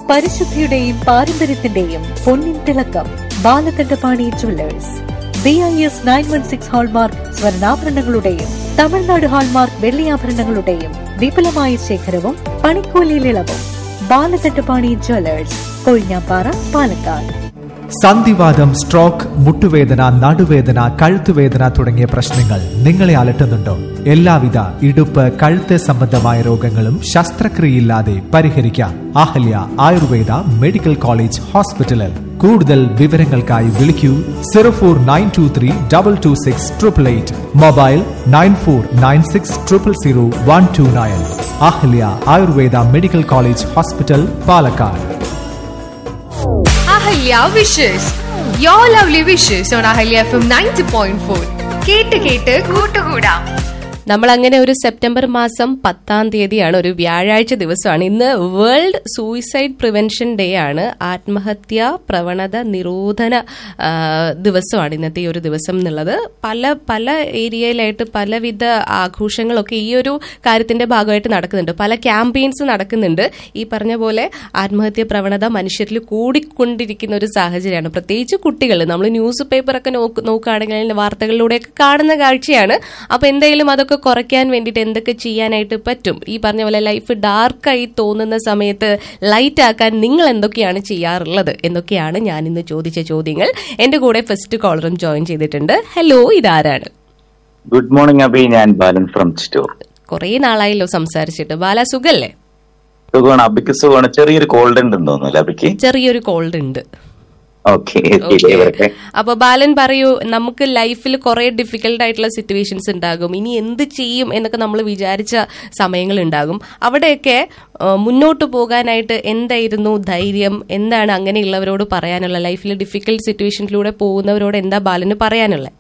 പരിശുദ്ധിയുടെയും പാരമ്പര്യത്തിന്റെയും പൊന്നിൻ തിളക്കം Balakantapani jewellers B I S nine one six hallmark സ്വർണ്ണാഭരണങ്ങളുടെയും തമിഴ്നാട് ഹാൾമാർക്ക് വെള്ളിയാഭരണങ്ങളുടെയും വിപുലമായ ശേഖരവും പണിക്കൂലിയിൽ ഇളവും ബാലകണ്ഠപാണി ജുവല്ലേഴ്സ് കൊഴിഞ്ഞാപ്പാറ പാലക്കാട് സന്ധിവാദം സ്ട്രോക്ക് മുട്ടുവേദന നടുവേദന കഴുത്തുവേദന തുടങ്ങിയ പ്രശ്നങ്ങൾ നിങ്ങളെ അലട്ടുന്നുണ്ടോ എല്ലാവിധ ഇടുപ്പ് കഴുത്ത് സംബന്ധമായ രോഗങ്ങളും ശസ്ത്രക്രിയയില്ലാതെ പരിഹരിക്കാം അഹല്യ ആയുർവേദ മെഡിക്കൽ കോളേജ് ഹോസ്പിറ്റലിൽ കൂടുതൽ വിവരങ്ങൾക്കായി വിളിക്കൂ zero four nine two three double two six triple eight mobile nine four nine six triple zero one two nine Ahalya Ayurveda medical college hospital Palakkad Ahalya wishes your lovely wishes on Ahalya F M ninety point four കേട്ട് കേട്ട് കൂട്ടുകൂടാം നമ്മൾ അങ്ങനെ ഒരു September മാസം പത്താം തീയതിയാണ് ഒരു വ്യാഴാഴ്ച ദിവസമാണ് ഇന്ന് വേൾഡ് സൂയിസൈഡ് പ്രിവെൻഷൻ ഡേ ആണ് ആത്മഹത്യാ പ്രവണത നിരോധന ആ, ദിവസമാണ് ഇന്നത്തെ ഈ ഒരു ദിവസം എന്നുള്ളത് പല പല ഏരിയയിലായിട്ട് പലവിധ ആഘോഷങ്ങളൊക്കെ ഈ ഒരു കാര്യത്തിന്റെ ഭാഗമായിട്ട് നടക്കുന്നുണ്ട് പല ക്യാമ്പയിൻസ് നടക്കുന്നുണ്ട് ഈ പറഞ്ഞ പോലെ ആത്മഹത്യ പ്രവണത മനുഷ്യരിൽ കൂടിക്കൊണ്ടിരിക്കുന്ന ഒരു സാഹചര്യമാണ് പ്രത്യേകിച്ച് കുട്ടികൾ നമ്മൾ ന്യൂസ് പേപ്പറൊക്കെ നോക്ക് നോക്കുകയാണെങ്കിൽ വാർത്തകളിലൂടെയൊക്കെ കാണുന്ന കാഴ്ചയാണ് അപ്പൊ എന്തായാലും അതൊക്കെ കുറയ്ക്കാൻ വേണ്ടിയിട്ട് എന്തൊക്കെ ചെയ്യാനായിട്ട് പറ്റും ഈ പറഞ്ഞ പോലെ ലൈഫ് ഡാർക്കായി തോന്നുന്ന സമയത്ത് ലൈറ്റ് ആക്കാൻ നിങ്ങൾ എന്തൊക്കെയാണ് ചെയ്യാറുള്ളത് എന്നൊക്കെയാണ് ഞാൻ ഇന്ന് ചോദിച്ച ചോദ്യങ്ങൾ എന്റെ കൂടെ ഫസ്റ്റ് കോളറും ജോയിൻ ചെയ്തിട്ടുണ്ട് ഹലോ ഇതാരാണ് ഗുഡ് മോർണിംഗ് അബി ഞാൻ ബാലൻ ഫ്രം സ്റ്റോർ കുറേ നാളായല്ലോ സംസാരിച്ചിട്ട് ബാല സുഖല്ലേ സുഖമാണ് അബിക്ക് സുഖമാണ് ചെറിയൊരു കോൾഡ് ഉണ്ടെന്ന് തോന്നുന്നു അബിക്ക് ചെറിയൊരു കോൾഡ് ഉണ്ട് ഓക്കെ Okay. അപ്പൊ ബാലൻ പറയൂ നമുക്ക് ലൈഫിൽ കുറെ ഡിഫിക്കൽട്ട് ആയിട്ടുള്ള സിറ്റുവേഷൻസ് ഉണ്ടാകും ഇനി എന്ത് ചെയ്യും എന്നൊക്കെ നമ്മൾ വിചാരിച്ച സമയങ്ങൾ ഉണ്ടാകും അവിടെയൊക്കെ ആ, മുന്നോട്ട് പോകാനായിട്ട് എന്തായിരുന്നു ധൈര്യം എന്താണ് അങ്ങനെയുള്ളവരോട് പറയാനുള്ള ലൈഫിൽ ഡിഫിക്കൽട്ട് സിറ്റുവേഷനിലൂടെ പോകുന്നവരോട് എന്താ ബാലന് പറയാനുള്ളത്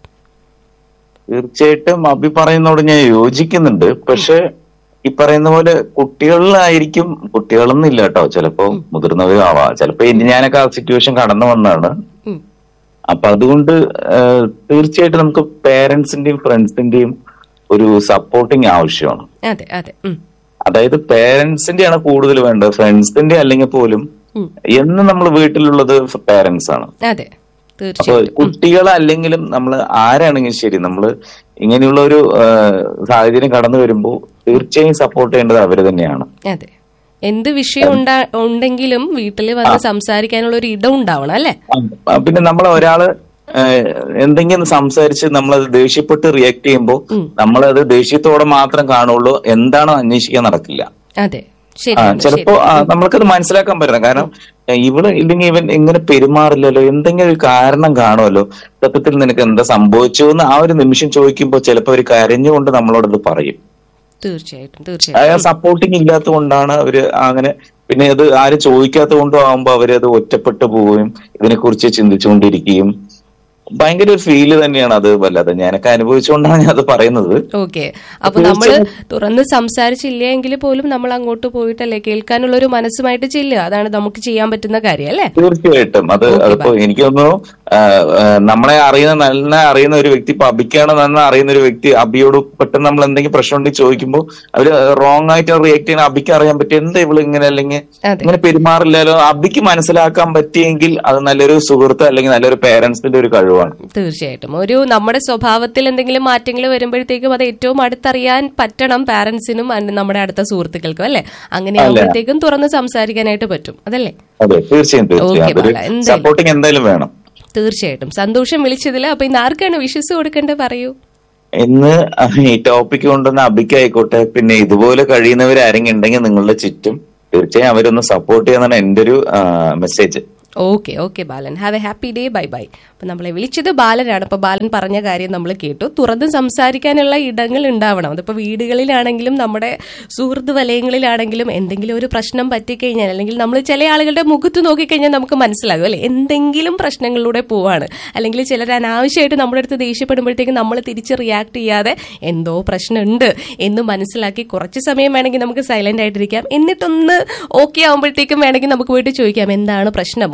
തീർച്ചയായിട്ടും അബി പറയുന്നതോട് ഞാൻ യോജിക്കുന്നുണ്ട് പക്ഷെ ഈ പറയുന്ന പോലെ കുട്ടികളിലായിരിക്കും കുട്ടികളൊന്നും കേട്ടോ ചിലപ്പോ മുതിർന്നവരും ആവാം ചിലപ്പോ ഇനി ഞാനൊക്കെ ആ സിറ്റുവേഷൻ കടന്നു വന്നതാണ് ഉം. അപ്പൊ അതുകൊണ്ട് ഏഹ്, തീർച്ചയായിട്ടും നമുക്ക് പേരൻസിന്റെയും ഫ്രണ്ട്സിന്റെയും ഒരു സപ്പോർട്ടിങ് ആവശ്യമാണ് അതെ അതെ ഉം. അതായത് പേരൻസിന്റെ ആണ് കൂടുതൽ വേണ്ടത് ഫ്രണ്ട്സിന്റെ അല്ലെങ്കിൽ പോലും ഉം. എന്ന് നമ്മൾ വീട്ടിലുള്ളത് പേരൻസ് ആണ് അതെ അപ്പൊ തീർച്ചയായിട്ടും ഉം. കുട്ടികളെ അല്ലെങ്കിലും നമ്മൾ ആരാണെങ്കിലും ശരി നമ്മൾ ഇങ്ങനെയുള്ള ഒരു ആ, സാഹചര്യം കടന്നു വരുമ്പോൾ തീർച്ചയായും സപ്പോർട്ട് ചെയ്യേണ്ടത് അവര് തന്നെയാണ് അതെ എന്ത് വിഷയം ഉണ്ടാ ഉണ്ടെങ്കിലും വീട്ടിൽ വന്ന് സംസാരിക്കാനുള്ള ഒരു ഇടം ഉണ്ടാവണം അല്ലേ ആ, പിന്നെ നമ്മൾ ഒരാള് ആ, എന്തെങ്കിലും സംസാരിച്ച് നമ്മളത് ദേഷ്യപ്പെട്ട് റിയാക്ട് ചെയ്യുമ്പോൾ നമ്മളത് ദേഷ്യത്തോടെ മാത്രം കാണുള്ളൂ എന്താണോ അന്വേഷിക്കാൻ നടക്കില്ല അതെ ആ, ശരിയാണ് ചിലപ്പോ ശരി ആ, നമ്മൾക്കത് മനസ്സിലാക്കാൻ പറ്റണം കാരണം ഏ, ഇവള് ഇല്ലെങ്കിൽ ഇവൻ ഇങ്ങനെ പെരുമാറില്ലല്ലോ എന്തെങ്കിലും ഒരു കാരണം കാണുമല്ലോ സത്യത്തിൽ നിനക്ക് എന്താ സംഭവിച്ചു എന്ന് ആ ഒരു നിമിഷം ചോദിക്കുമ്പോൾ ചിലപ്പോ അവർ കരഞ്ഞുകൊണ്ട് നമ്മളോടത് പറയും തീർച്ചയായിട്ടും ആ തീർച്ചയായിട്ടും സപ്പോർട്ടിങ് ഇല്ലാത്തത് കൊണ്ടാണ് അവര് അങ്ങനെ പിന്നെ അത് ആരും ചോദിക്കാത്തത് കൊണ്ടും ആവുമ്പോ അവരത് ഒറ്റപ്പെട്ടു പോവുകയും ഇതിനെക്കുറിച്ച് ചിന്തിച്ചുകൊണ്ടിരിക്കുകയും ഭയങ്കര ഒരു ഫീല് തന്നെയാണ് അത് വല്ലാതെ ഞാനൊക്കെ അനുഭവിച്ചുകൊണ്ടാണ് ഞാൻ അത് പറയുന്നത് ഓക്കെ അപ്പൊ നമ്മള് തുറന്ന് സംസാരിച്ചില്ല എങ്കിൽ പോലും നമ്മൾ അങ്ങോട്ട് പോയിട്ടല്ലേ കേൾക്കാനുള്ള ഒരു മനസ്സുമായിട്ട് ചെല്ലുക അതാണ് നമുക്ക് ചെയ്യാൻ പറ്റുന്ന കാര്യം അല്ലേ തീർച്ചയായിട്ടും അത് അതിപ്പോ എനിക്ക് തോന്നുന്നു ആ, ആ, നമ്മളെ അറിയുന്ന നല്ല അറിയുന്ന ഒരു വ്യക്തി ഇപ്പൊ അബിക്കാണ് നന്ന അറിയുന്ന ഒരു വ്യക്തി അബിയോട് പെട്ടെന്ന് നമ്മൾ എന്തെങ്കിലും പ്രശ്നം ഉണ്ടെങ്കിൽ ചോദിക്കുമ്പോൾ അവര് റോങ് ആയിട്ട് റിയാക്ട് ചെയ്യുന്ന അബിക്ക് അറിയാൻ പറ്റും എന്താ ഇവള് ഇങ്ങനെ അല്ലെങ്കിൽ അതെ. ഇങ്ങനെ പെരുമാറില്ലല്ലോ അബിക്ക് മനസ്സിലാക്കാൻ പറ്റിയെങ്കിൽ അത് നല്ലൊരു സുഹൃത്ത് അല്ലെങ്കിൽ നല്ലൊരു പേരൻസിന്റെ ഒരു കഴിവാണ് തീർച്ചയായിട്ടും ഒരു നമ്മുടെ സ്വഭാവത്തിൽ എന്തെങ്കിലും മാറ്റങ്ങൾ വരുമ്പോഴത്തേക്കും അത് ഏറ്റവും അടുത്തറിയാൻ പറ്റണം പാരന്റ്സിനും and നമ്മുടെ അടുത്ത സുഹൃത്തുക്കൾക്കും അല്ലേ അങ്ങനെ ആകുമ്പോഴത്തേക്കും തുറന്ന് സംസാരിക്കാനായിട്ട് പറ്റും അതല്ലേ അതെ തീർച്ചയായും തീർച്ചയായും Okay, അതൊരു ബാല, എന്തായാലും. സപ്പോർട്ടിങ് എന്തായാലും വേണം തീർച്ചയായിട്ടും സന്തോഷം വിളിച്ചതിൽ അപ്പൊ ഇന്ന് ആർക്കാണ് വിശ്വസ് കൊടുക്കേണ്ടത് പറയൂ ഇന്ന് ഈ ടോപ്പിക് കൊണ്ടുവന്ന അബിക്കായിക്കോട്ടെ പിന്നെ ഇതുപോലെ കഴിയുന്നവർ ആരെങ്കിലും ഉണ്ടെങ്കിൽ നിങ്ങളുടെ ചുറ്റും തീർച്ചയായും അവരൊന്ന് സപ്പോർട്ട് ചെയ്യാന്നാണ് എന്റെ ഒരു message okay okay Balan have a happy day bye bye അപ്പൊ നമ്മളെ വിളിച്ചത് ബാലനാണ് അപ്പൊ ബാലൻ പറഞ്ഞ കാര്യം നമ്മൾ കേട്ടു തുറന്ന് സംസാരിക്കാനുള്ള ഇടങ്ങൾ ഉണ്ടാവണം അതിപ്പോ വീടുകളിലാണെങ്കിലും നമ്മുടെ സുഹൃത്ത് വലയങ്ങളിലാണെങ്കിലും എന്തെങ്കിലും ഒരു പ്രശ്നം പറ്റിക്കഴിഞ്ഞാൽ അല്ലെങ്കിൽ നമ്മൾ ചില ആളുകളുടെ മുഖത്ത് നോക്കിക്കഴിഞ്ഞാൽ നമുക്ക് മനസ്സിലാകും അല്ലെ എന്തെങ്കിലും പ്രശ്നങ്ങളിലൂടെ പോവാണ് അല്ലെങ്കിൽ ചിലർ അനാവശ്യമായിട്ട് നമ്മുടെ അടുത്ത് ദേഷ്യപ്പെടുമ്പോഴത്തേക്കും നമ്മൾ തിരിച്ച് റിയാക്ട് ചെയ്യാതെ എന്തോ പ്രശ്നമുണ്ട് എന്ന് മനസ്സിലാക്കി കുറച്ച് സമയം വേണമെങ്കിൽ നമുക്ക് സൈലന്റ് ആയിട്ടിരിക്കാം എന്നിട്ടൊന്ന് ഓക്കെ ആകുമ്പോഴത്തേക്കും വേണമെങ്കിൽ നമുക്ക് പോയിട്ട് ചോദിക്കാം എന്താണ് പ്രശ്നം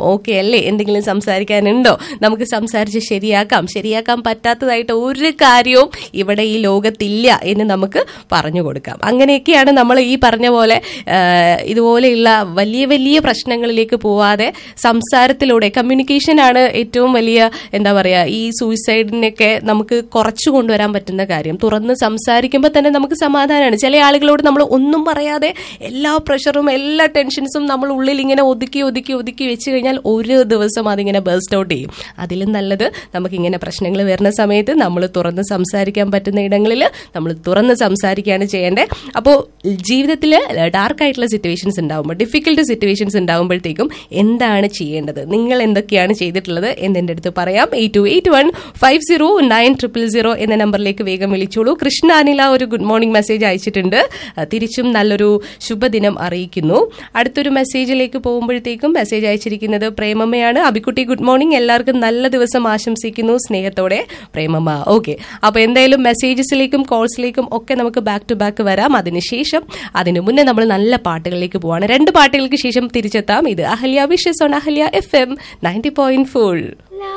ഓക്കെ അല്ലേ എന്തെങ്കിലും സംസാരിക്കാനുണ്ടോ നമുക്ക് സംസാരിച്ച് ശരിയാക്കാം ശരിയാക്കാൻ പറ്റാത്തതായിട്ട് ഒരു കാര്യവും ഇവിടെ ഈ ലോകത്തില്ല എന്ന് നമുക്ക് പറഞ്ഞു കൊടുക്കാം അങ്ങനെയൊക്കെയാണ് നമ്മൾ ഈ പറഞ്ഞ പോലെ ആ, ഇതുപോലെയുള്ള വലിയ വലിയ പ്രശ്നങ്ങളിലേക്ക് പോവാതെ സംസാരത്തിലൂടെ കമ്മ്യൂണിക്കേഷൻ ആണ് ഏറ്റവും വലിയ എന്താ പറയാ ഈ സൂയിസൈഡിനൊക്കെ നമുക്ക് കുറച്ചു കൊണ്ടുവരാൻ പറ്റുന്ന കാര്യം തുറന്ന് സംസാരിക്കുമ്പോൾ തന്നെ നമുക്ക് സമാധാനമാണ് ചില ആളുകളോട് നമ്മൾ ഒന്നും പറയാതെ എല്ലാ പ്രഷറും എല്ലാ ടെൻഷൻസും നമ്മൾ ഉള്ളിൽ ഇങ്ങനെ ഒതുക്കി ഒതുക്കി ഒതുക്കി വെച്ച് കഴിഞ്ഞാൽ ഒരു ദിവസം അതിങ്ങനെ ബേസ്റ്റ് ഔട്ട് ചെയ്യും അതിലും നല്ലത് നമുക്കിങ്ങനെ പ്രശ്നങ്ങൾ വരുന്ന സമയത്ത് നമ്മൾ തുറന്ന് സംസാരിക്കാൻ പറ്റുന്ന ഇടങ്ങളിൽ നമ്മൾ തുറന്ന് സംസാരിക്കുകയാണ് ചെയ്യേണ്ടത് അപ്പോൾ ജീവിതത്തിൽ ഡാർക്ക് ആയിട്ടുള്ള സിറ്റുവേഷൻസ് ഉണ്ടാകുമ്പോൾ ഡിഫിക്കൽട്ട് സിറ്റുവേഷൻസ് ഉണ്ടാകുമ്പോഴത്തേക്കും എന്താണ് ചെയ്യേണ്ടത് നിങ്ങൾ എന്തൊക്കെയാണ് ചെയ്തിട്ടുള്ളത് എന്ന് എൻ്റെ അടുത്ത് പറയാം eight two eight one five zero nine triple zero എന്ന നമ്പറിലേക്ക് വേഗം വിളിച്ചോളൂ കൃഷ്ണ അനില ഒരു ഗുഡ് മോർണിംഗ് മെസ്സേജ് അയച്ചിട്ടുണ്ട് അഹ് തിരിച്ചും നല്ലൊരു ശുഭദിനം അറിയിക്കുന്നു അടുത്തൊരു മെസ്സേജിലേക്ക് പോകുമ്പോഴത്തേക്കും മെസ്സേജ് അയച്ചിരിക്കുന്നത് പ്രേമമ്മയാണ് അബിക്കുട്ടി ഗുഡ് മോർണിംഗ് എല്ലാവർക്കും നല്ല ദിവസം ആശംസിക്കുന്നു സ്നേഹത്തോടെ പ്രേമമ്മ ഓക്കെ അപ്പൊ എന്തായാലും മെസ്സേജസിലേക്കും കോൾസിലേക്കും ഒക്കെ നമുക്ക് ബാക്ക് ടു ബാക്ക് വരാം അതിനുശേഷം അതിനു മുന്നേ നമ്മൾ നല്ല പാട്ടുകളിലേക്ക് പോവാണ് രണ്ട് പാട്ടുകൾക്ക് ശേഷം തിരിച്ചെത്താം ഇത് Ahalya wishes on Ahalya F M ninety point four La